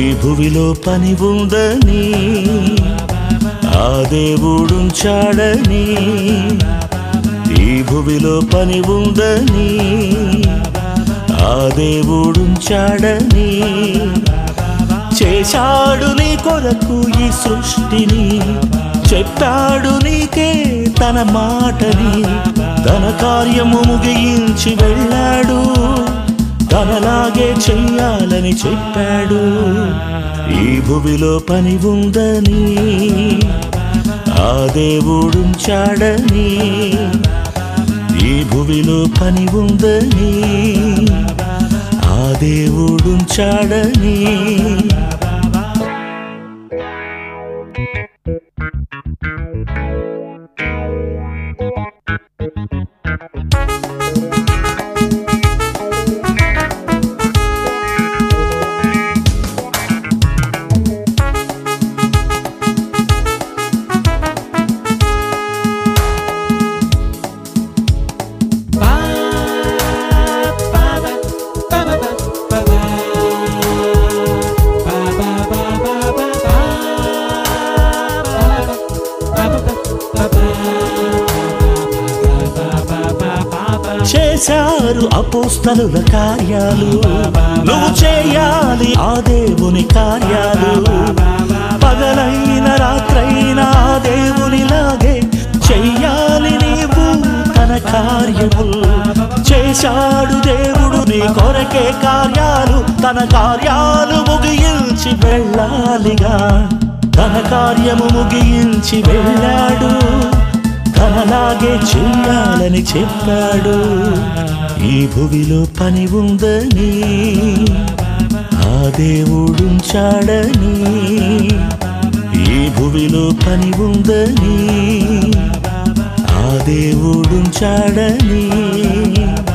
ఈ భువిలో పని ఉందని ఆ దేవుడుంచాడని ఈ భువిలో పని ఉందని ఆ దేవుడుంచాడని చేశాడు నీ కొరకు ఈ సృష్టిని చెప్పాడు నీకే తన మాటని తన కార్యము ముగించి వెళ్ళాడు తనలాగే చెయ్యాలని చెప్పాడు ఈ భువిలో పని ఉందని ఆ దేవుడుంచాడని ఈ భువిలో పని ఉందని ఆ దేవుడుంచాడని చేశారు అపోస్తలుల కార్యాలు నువ్వు చేయాలి ఆ దేవుని కార్యాలు పగలైన రాత్రైన ఆ దేవునిలాగే చెయ్యాలి నీవు తన కార్యములు చేశాడు దేవుడు నీ కొరకే కార్యాలు తన కార్యాలు ముగించి వెళ్ళాలిగా తన కార్యము ముగించి వెళ్ళాడు తనలాగే చెయ్యాలని చెప్పాడు ఈ భువిలో పని ఉందని ఆ దేవుడుంచాడని ఈ భువిలో పని ఉందని ఆ దేవుడుంచాడని